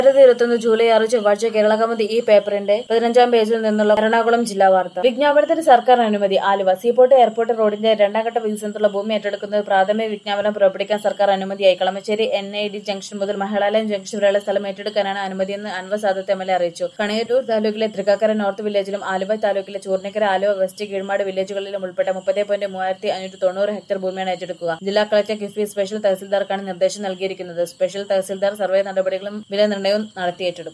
രണ്ടായിരത്തി ഇരുപത്തൊന്ന് ജൂലൈ ആറ് ചൊവ്വാഴ്ച കേരള കൗമുദി ഈ പേപ്പറിന്റെ പതിനഞ്ചാം പേജിൽ നിന്നുള്ള എറണാകുളം ജില്ലാ വാർത്ത വിജ്ഞാപനത്തിന് സർക്കാർ അനുമതി ആലുവ സീപോർട്ട് എയർപോർട്ട് റോഡിന്റെ രണ്ടാം ഘട്ട വികസനത്തിലുള്ള ഭൂമി ഏറ്റെടുക്കുന്നത് പ്രാഥമിക വിജ്ഞാപനം പുറപ്പെടുവിക്കാൻ സർക്കാർ അനുമതിയായി Kalamassery N I D junction മുതൽ മഹിളാലയം ജംഗ്ഷൻ വരെയുള്ള സ്ഥലം ഏറ്റെടുക്കാനാണ് അനുമതിയെന്ന് Anwar Sadath M L A അറിയിച്ചു കണയറ്റൂർ താലൂക്കിലെ തൃക്കാക്കര നോർത്ത് വില്ലേജിലും ആലുവ താലൂക്കിലെ ചൂർണിക്കര ആലുവ വെസ്റ്റ് കീഴ്മാട് വില്ലേജുകളിലും ഉൾപ്പെട്ട മുപ്പത് പോയിന്റ് മൂവായിരത്തി അഞ്ഞൂറ്റി തൊണ്ണൂറ് ഹെക്ടർ ഭൂമിയാണ് ഏറ്റെടുക്കുക ജില്ലാ കളക്ടർ കിഫ്ബി സ്പെഷ്യൽ തഹസിൽദാർക്കാണ് നിർദ്ദേശം നൽകിയിരിക്കുന്നത് സ്പെഷ്യൽ തഹസിൽദാർ സർവേ നടപടികളും വില നിർണ്ണയവും നടത്തി ഏറ്റെടുക്കും